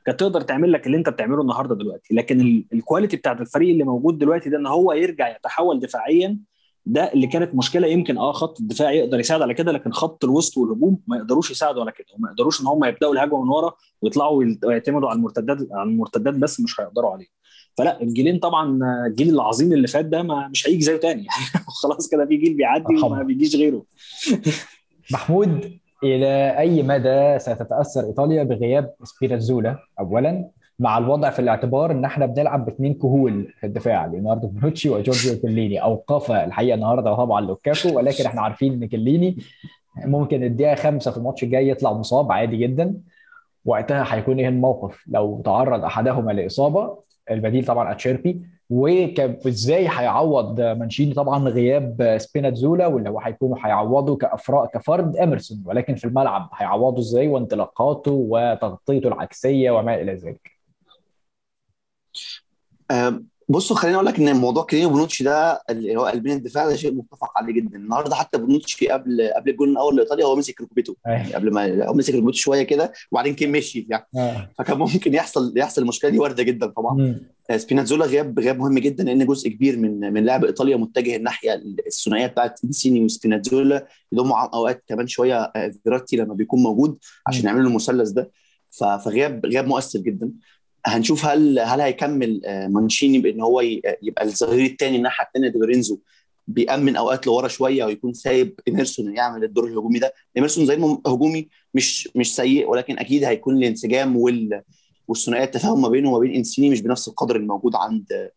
كانت تقدر تعمل لك اللي انت بتعمله النهارده دلوقتي لكن الكواليتي بتاعت الفريق اللي موجود دلوقتي ده ان هو يرجع يتحول دفاعيا ده اللي كانت مشكله يمكن اه خط الدفاع يقدر يساعد على كده لكن خط الوسط والهجوم ما يقدروش يساعدوا على كده وما يقدروش ان هم يبداوا الهجمه من ورا ويطلعوا ويعتمدوا على المرتدات على المرتدات بس مش هيقدروا عليه فلا الجيلين طبعا الجيل العظيم اللي فات ده ما مش هيجي زيه تاني يعني خلاص كده في جيل بيعدي وما بيجيش غيره محمود الى اي مدى ستتاثر ايطاليا بغياب سبيرازولا اولا مع الوضع في الاعتبار ان احنا بنلعب باثنين كهول في الدفاع ليوناردو بونوتشي وجورجيو كليني اوقف الحقيقه النهارده طبعا لوكاكو ولكن احنا عارفين ان كليني ممكن الدقيقه خمسه في الماتش الجاي يطلع مصاب عادي جدا وقتها هيكون ايه الموقف لو تعرض احدهما لاصابه البديل طبعا اتشيربي وازاي هيعوض مانشيني طبعا غياب سبيناتزولا واللي هو هيكونوا هيعوضوا كافراد كفرد اميرسون ولكن في الملعب هيعوضوا ازاي وانطلاقاته وتغطيته العكسيه وما الى ذلك بصوا خليني اقول لك ان موضوع كريم بونوتشي ده اللي هو قلبين الدفاع ده شيء متفق عليه جدا النهارده حتى بونوتشي قبل قبل الجول الاول لايطاليا هو مسك ركبته يعني قبل ما هو مسك ركبته شويه كده وبعدين كان مشي يعني آه. فكان ممكن يحصل يحصل المشكله دي وارده جدا طبعا سبيناتزولا غياب غياب مهم جدا لان جزء كبير من من لاعب ايطاليا متجه الناحيه الثنائيه بتاعت انسيني وسبيناتزولا يضموا اوقات كمان شويه فيراتي لما بيكون موجود عشان يعملوا المثلث ده فغياب غياب مؤثر جدا هنشوف هل هل هيكمل مانشيني بان هو يبقى الظهير الثاني الناحيه الثانيه دي لورينزو بيأمن اوقات لورا شويه ويكون سايب ايميرسون يعمل الدور الهجومي ده ايميرسون زي هجومي مش مش سيء ولكن اكيد هيكون الانسجام وال والثنائيه التفاهم ما بينه وما بين انسيني مش بنفس القدر الموجود عند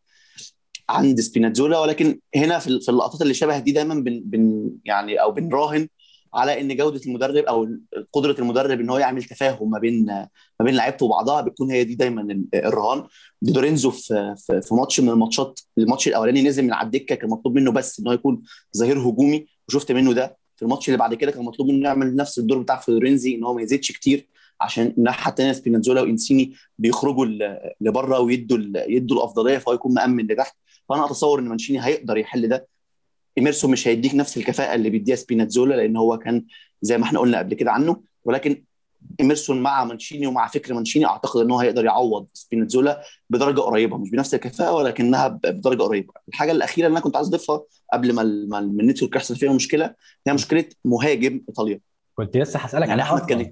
عند سبيناتزولا ولكن هنا في في اللقطات اللي شبه دي دايما بن, بن يعني او بنراهن على ان جوده المدرب او قدره المدرب ان هو يعمل تفاهم ما بين ما بين لعيبته وبعضها بتكون هي دي دايما الرهان دي دورينزو في في ماتش من الماتشات الماتش الاولاني نزل من على الدكه كان مطلوب منه بس ان هو يكون ظهير هجومي وشفت منه ده في الماتش اللي بعد كده كان مطلوب منه يعمل نفس الدور بتاع فلورينزي ان هو ما يزيدش كتير عشان الناحيه الثانيه سبينازولا وانسيني بيخرجوا لبره ويدوا يدوا الافضليه فهو يكون مامن لتحت فانا اتصور ان مانشيني هيقدر يحل ده ايميرسون مش هيديك نفس الكفاءه اللي بيديها سبيناتزولا لان هو كان زي ما احنا قلنا قبل كده عنه ولكن ايميرسون مع مانشيني ومع فكر مانشيني اعتقد ان هو هيقدر يعوض سبيناتزولا بدرجه قريبه مش بنفس الكفاءه ولكنها بدرجه قريبه الحاجه الاخيره اللي انا كنت عايز اضيفها قبل ما ما النتورك يحصل فيها مشكله هي مشكله مهاجم ايطاليا كنت لسه هسالك يعني احمد كان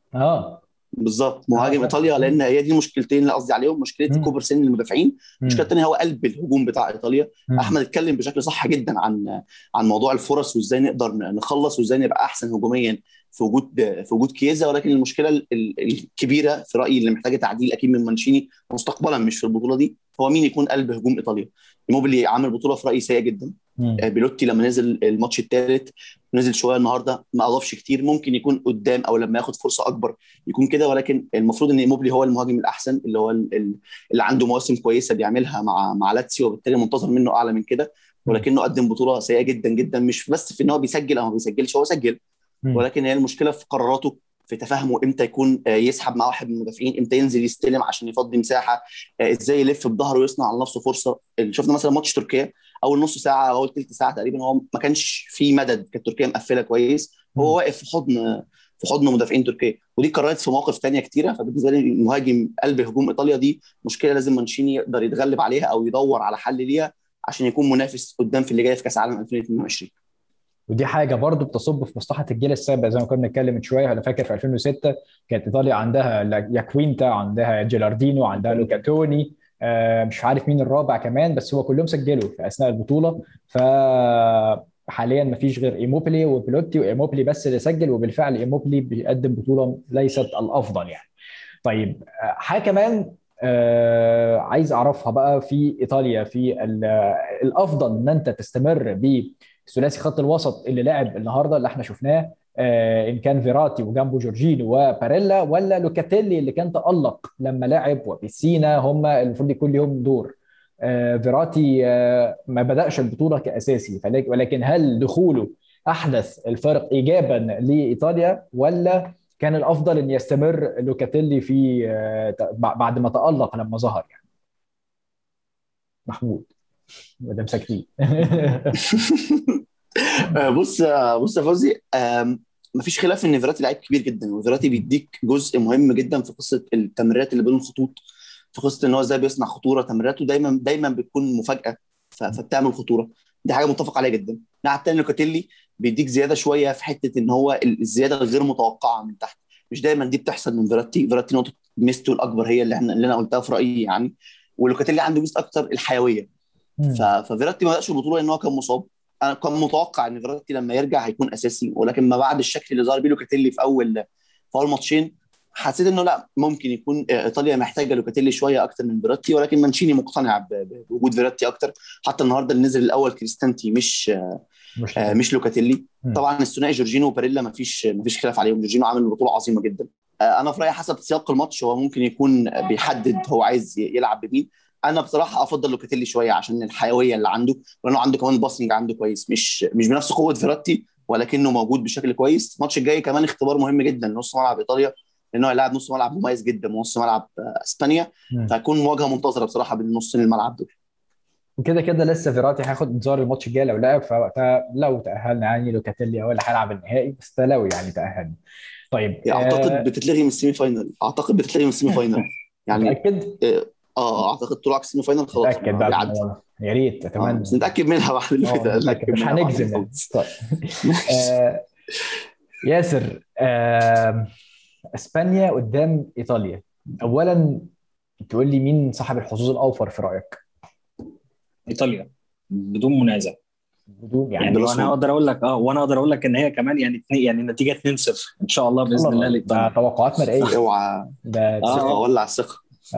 اه بالظبط مهاجم ايطاليا لان هي دي المشكلتين اللي قصدي عليهم مشكله كبر سن المدافعين المشكله الثانيه هو قلب الهجوم بتاع ايطاليا مم. احمد اتكلم بشكل صح جدا عن عن موضوع الفرص وازاي نقدر نخلص وازاي نبقى احسن هجوميا في وجود في وجود كيزا ولكن المشكله الكبيره في رايي اللي محتاجه تعديل اكيد من مانشيني مستقبلا مش في البطوله دي هو مين يكون قلب هجوم ايطاليا ايموبيلي عامل بطوله في رايي سيئه جدا مم. بيلوتي لما نزل الماتش الثالث نزل شويه النهارده ما اضافش كتير ممكن يكون قدام او لما ياخد فرصه اكبر يكون كده ولكن المفروض ان ايموبلي هو المهاجم الاحسن اللي هو اللي عنده مواسم كويسه بيعملها مع مع لاتسيو وبالتالي منتظر منه اعلى من كده ولكنه قدم بطوله سيئه جدا جدا مش بس في ان هو بيسجل او ما بيسجلش هو سجل ولكن هي المشكله في قراراته في تفاهمه امتى يكون يسحب مع واحد من المدافعين امتى ينزل يستلم عشان يفضي مساحه ازاي يلف بظهره ويصنع لنفسه فرصه شفنا مثلا ماتش تركيا اول نص ساعه او اول ثلث ساعه تقريبا هو ما كانش في مدد كانت تركيا مقفله كويس هو واقف في حضن في حضن مدافعين تركيا ودي قررت في مواقف ثانيه كتيره فبالنسبه لي مهاجم قلب هجوم ايطاليا دي مشكله لازم مانشيني يقدر يتغلب عليها او يدور على حل ليها عشان يكون منافس قدام في اللي جاي في كاس العالم 2022 ودي حاجه برضو بتصب في مصلحه الجيل السابق زي ما كنا بنتكلم من شويه انا فاكر في 2006 كانت ايطاليا عندها ياكوينتا عندها جيلاردينو عندها لوكاتوني مش عارف مين الرابع كمان بس هو كلهم سجلوا في اثناء البطوله ف حاليا ما فيش غير ايموبلي وبيلوتي وايموبلي بس اللي سجل وبالفعل ايموبلي بيقدم بطوله ليست الافضل يعني. طيب حاجه كمان آه عايز اعرفها بقى في ايطاليا في الافضل ان انت تستمر بثلاثي خط الوسط اللي لعب النهارده اللي احنا شفناه آه ان كان فيراتي وجنبه جورجينو وباريلا ولا لوكاتيلي اللي كان تالق لما لعب وبيسينا هم المفروض يكون لهم دور آه فيراتي آه ما بداش البطوله كاساسي ولكن هل دخوله احدث الفرق ايجابا لايطاليا ولا كان الافضل ان يستمر لوكاتيلي في بعد ما تالق لما ظهر يعني محمود مدام ساكتين بص بص يا فوزي مفيش خلاف ان فيراتي لعيب كبير جدا وفيراتي بيديك جزء مهم جدا في قصه التمريرات اللي بين الخطوط في قصه ان هو ازاي بيصنع خطوره تمريراته دايما دايما بتكون مفاجاه فبتعمل خطوره دي حاجه متفق عليها جدا الناحيه الثانيه لوكاتيلي بيديك زياده شويه في حته ان هو الزياده الغير متوقعه من تحت مش دايما دي بتحصل من فيراتي فيراتي نقطه ميزته الاكبر هي اللي احنا اللي انا قلتها في رايي يعني ولوكاتيلي عنده ميزه اكتر الحيويه ففيراتي ما بداش البطوله ان هو كان مصاب انا كان متوقع ان فيراتي لما يرجع هيكون اساسي ولكن ما بعد الشكل اللي ظهر بيه لوكاتيلي في اول في اول ماتشين حسيت انه لا ممكن يكون ايطاليا محتاجه لوكاتيلي شويه اكتر من فيراتي ولكن مانشيني مقتنع بوجود فيراتي اكتر حتى النهارده اللي نزل الاول كريستانتي مش مش, آه مش لوكاتيلي طبعا الثنائي جورجينو وباريلا ما فيش ما فيش خلاف عليهم جورجينو عامل بطوله عظيمه جدا آه انا في رايي حسب سياق الماتش هو ممكن يكون بيحدد هو عايز يلعب بمين انا بصراحه افضل لوكاتيلي شويه عشان الحيويه اللي عنده لانه عنده كمان الباسنج عنده كويس مش مش بنفس قوه فيراتي ولكنه موجود بشكل كويس الماتش الجاي كمان اختبار مهم جدا لنص ملعب ايطاليا لانه هيلاعب نص ملعب مميز جدا ونص ملعب اسبانيا فهيكون مواجهه منتظره بصراحه بين نصين الملعب دول وكده كده لسه فيراتي هياخد انذار الماتش الجاي لو لعب فوقتها لو تاهلنا يعني لوكاتيلي هو اللي هيلعب النهائي بس ده لو يعني تاهلنا طيب اعتقد آه بتتلغي من السيمي فاينل اعتقد بتتلغي من السيمي فاينل يعني متاكد؟ اه اعتقد طلوعك السيمي فاينل خلاص متاكد بقى يا ريت اتمنى بس نتاكد منها بعد اللي مش هنجزم طيب آه ياسر آه اسبانيا قدام ايطاليا اولا تقول لي مين صاحب الحظوظ الاوفر في رايك؟ ايطاليا بدون منازع بدون يعني, يعني وانا اقدر اقول لك اه وانا اقدر اقول لك ان هي كمان يعني يعني النتيجه 2-0 ان شاء الله باذن الله ده توقعات مرئيه اوعى ده ثقه ولع الثقه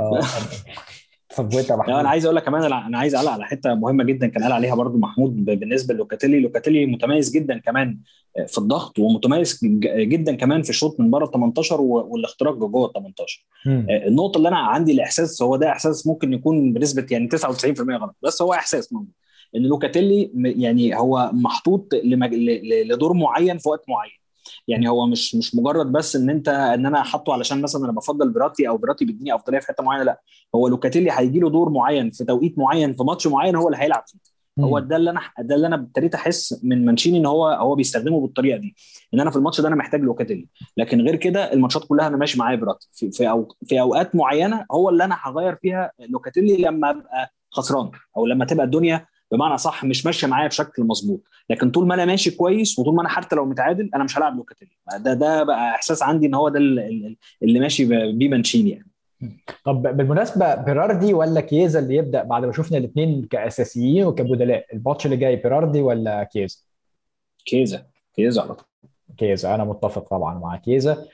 طب وانت محمود انا عايز اقول لك كمان انا عايز اعلق على حته مهمه جدا كان قال عليها برضو محمود بالنسبه لوكاتيلي لوكاتيلي متميز جدا كمان في الضغط ومتميز جدا كمان في الشوط من بره ال 18 والاختراق جوه ال 18 م. النقطه اللي انا عندي الاحساس هو ده احساس ممكن يكون بنسبه يعني 99% غلط بس هو احساس موجود ان لوكاتيلي يعني هو محطوط لدور معين في وقت معين يعني هو مش مش مجرد بس ان انت ان انا حاطه علشان مثلا انا بفضل براتي او براتي بيديني افضليه في حته معينه لا هو لوكاتيلي هيجي له دور معين في توقيت معين في ماتش معين هو اللي هيلعب فيه هو ده اللي انا ده اللي انا ابتديت احس من مانشيني ان هو هو بيستخدمه بالطريقه دي ان انا في الماتش ده انا محتاج لوكاتيلي لكن غير كده الماتشات كلها انا ماشي معاه براتي في في, أو في اوقات معينه هو اللي انا هغير فيها لوكاتيلي لما ابقى خسران او لما تبقى الدنيا بمعنى صح مش ماشيه معايا بشكل مظبوط لكن طول ما انا ماشي كويس وطول ما انا حتى لو متعادل انا مش هلعب لوكاتيلي ده ده بقى احساس عندي ان هو ده اللي ماشي بيه مانشيني يعني طب بالمناسبه بيراردي ولا كييزا اللي يبدا بعد ما شفنا الاثنين كاساسيين وكبدلاء الماتش اللي جاي بيراردي ولا كييزا؟ كييزا كييزا على طول كيزا انا متفق طبعا مع كيزا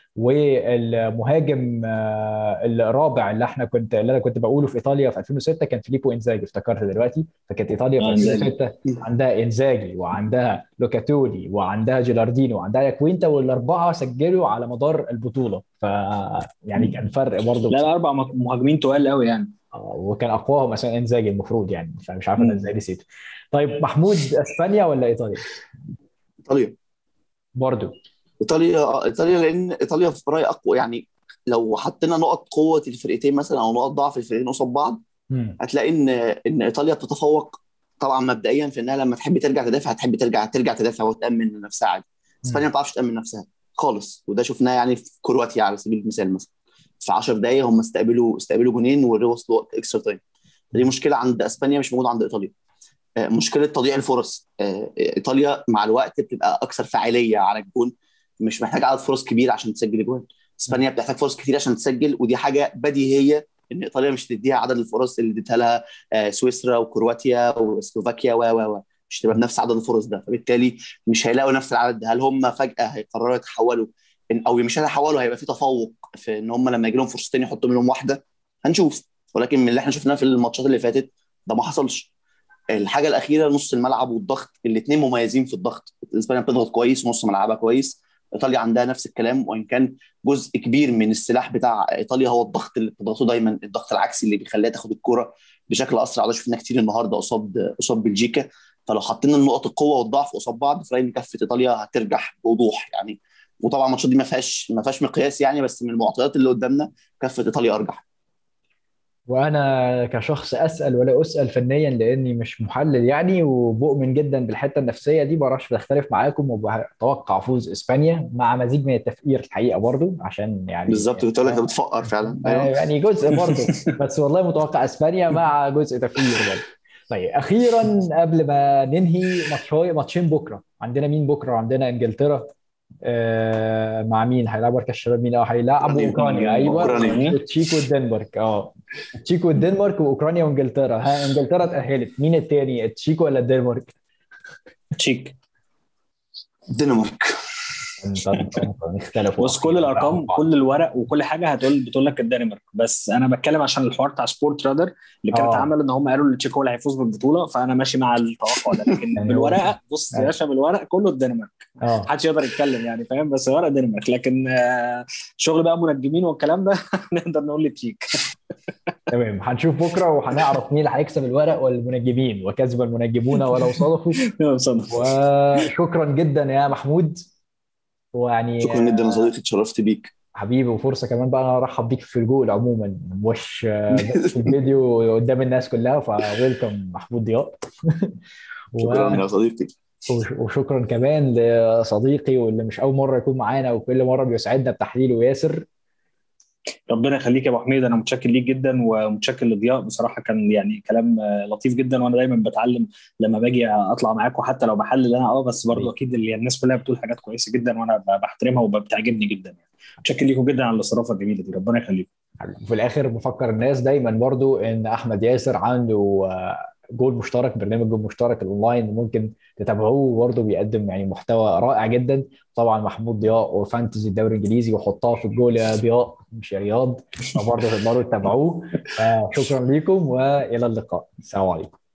والمهاجم الرابع اللي احنا كنت اللي انا كنت بقوله في ايطاليا في 2006 كان فيليبو انزاجي افتكرت دلوقتي فكانت ايطاليا في 2006 عندها انزاجي وعندها لوكاتولي وعندها جيلاردينو وعندها ياكوينتا والاربعه سجلوا على مدار البطوله ف يعني كان فرق برضه لا اربع مهاجمين تقال قوي يعني وكان اقواهم مثلا انزاجي المفروض يعني فمش عارف انا ازاي نسيته طيب محمود اسبانيا ولا ايطاليا؟ ايطاليا برضه ايطاليا ايطاليا لان ايطاليا في رايي اقوى يعني لو حطينا نقط قوه الفرقتين مثلا او نقط ضعف الفرقتين قصاد بعض مم. هتلاقي ان ان ايطاليا بتتفوق طبعا مبدئيا في انها لما تحب ترجع تدافع هتحب ترجع ترجع تدافع وتامن نفسها عادي اسبانيا ما بتعرفش تامن نفسها خالص وده شفناه يعني في كرواتيا على سبيل المثال مثلا في 10 دقائق هم استقبلوا استقبلوا جونين ووصلوا وقت اكسترا تايم دي مشكله عند اسبانيا مش موجوده عند ايطاليا مشكله تضييع الفرص ايطاليا مع الوقت بتبقى اكثر فاعليه على الجون مش محتاج عدد فرص كبير عشان تسجل جوان اسبانيا بتحتاج فرص كتير عشان تسجل ودي حاجه بديهيه ان ايطاليا مش تديها عدد الفرص اللي اديتها لها سويسرا وكرواتيا وسلوفاكيا و و مش تبقى بنفس عدد الفرص ده فبالتالي مش هيلاقوا نفس العدد ده هل هم فجاه هيقرروا يتحولوا او مش هيتحولوا هيبقى في تفوق في ان هم لما يجي لهم فرصتين يحطوا منهم واحده هنشوف ولكن من اللي احنا شفناه في الماتشات اللي فاتت ده ما حصلش الحاجه الاخيره نص الملعب والضغط الاثنين مميزين في الضغط اسبانيا بتضغط كويس ونص ملعبها كويس ايطاليا عندها نفس الكلام وان كان جزء كبير من السلاح بتاع ايطاليا هو الضغط اللي بتضغطه دايما الضغط العكسي اللي بيخليها تاخد الكوره بشكل اسرع ده شفناه كتير النهارده قصاد قصاد بلجيكا فلو حطينا نقط القوه والضعف قصاد بعض فلاقي ان كفه ايطاليا هترجح بوضوح يعني وطبعا الماتشات دي ما فيهاش ما فيهاش مقياس يعني بس من المعطيات اللي قدامنا كفه ايطاليا ارجح وانا كشخص اسال ولا اسال فنيا لاني مش محلل يعني وبؤمن جدا بالحته النفسيه دي بعرفش بختلف معاكم وبتوقع فوز اسبانيا مع مزيج من التفكير الحقيقه برضو عشان يعني بالظبط كنت اقول لك بتفقر فعلا آه، يعني جزء برضو بس والله متوقع اسبانيا مع جزء تفكير برضو طيب اخيرا قبل ما ننهي ماتشين ماتشين بكره عندنا مين بكره عندنا انجلترا آه مع مين هيلعبوا مركز الشباب مين اه هيلعبوا اوكرانيا ايوه أوكرانيا. التشيك والدنمارك اه التشيك والدنمارك واوكرانيا وانجلترا ها انجلترا اتاهلت مين التاني التشيك ولا الدنمارك تشيك الدنمارك اختلفوا بص كل الارقام كل الورق وكل حاجه هتقول بتقول لك الدنمارك بس انا بتكلم عشان الحوار بتاع سبورت رادر اللي كانت آه. عمل ان هم قالوا ان تشيك هو اللي هيفوز بالبطوله فانا ماشي مع التوقع ده لكن يعني بالورقه بص يا باشا بالورق كله الدنمارك اه محدش يقدر يتكلم يعني فاهم بس ورق الدنمارك لكن آه، شغل بقى منجمين والكلام ده نقدر نقول لتشيك تمام هنشوف بكره وهنعرف مين اللي هيكسب الورق ولا المنجمين وكسب المنجمون ولو صدفوا يا صدف. وشكرا جدا يا محمود ويعني شكرا جدا يا صديقي اتشرفت بيك حبيبي وفرصه كمان بقى انا ارحب بيك في الجول عموما مش بس في الفيديو قدام الناس كلها فويلكم محمود ضياء و- شكرا يا صديقي وش- وشكرا كمان لصديقي واللي مش اول مره يكون معانا وكل مره بيسعدنا بتحليله ياسر ربنا يخليك يا ابو حميد انا متشكر ليك جدا ومتشكر لضياء بصراحه كان يعني كلام آه، لطيف جدا وانا دايما بتعلم لما باجي اطلع معاكم حتى لو بحلل انا اه بس برضو اكيد اللي الناس كلها بتقول حاجات كويسه جدا وانا ب- بحترمها وبتعجبني جدا يعني متشكر ليكم جدا على الاستضافه الجميله دي ربنا يخليكم وفي الاخر بفكر الناس دايما برضو ان احمد ياسر عنده آه، جول مشترك برنامج جول مشترك الاونلاين ممكن تتابعوه برضه بيقدم يعني محتوى رائع جدا طبعا محمود ضياء وفانتزي الدوري الانجليزي وحطها في الجول يا ضياء مش يا رياض فبرضه تقدروا تتابعوه فشكرا لكم والى اللقاء السلام عليكم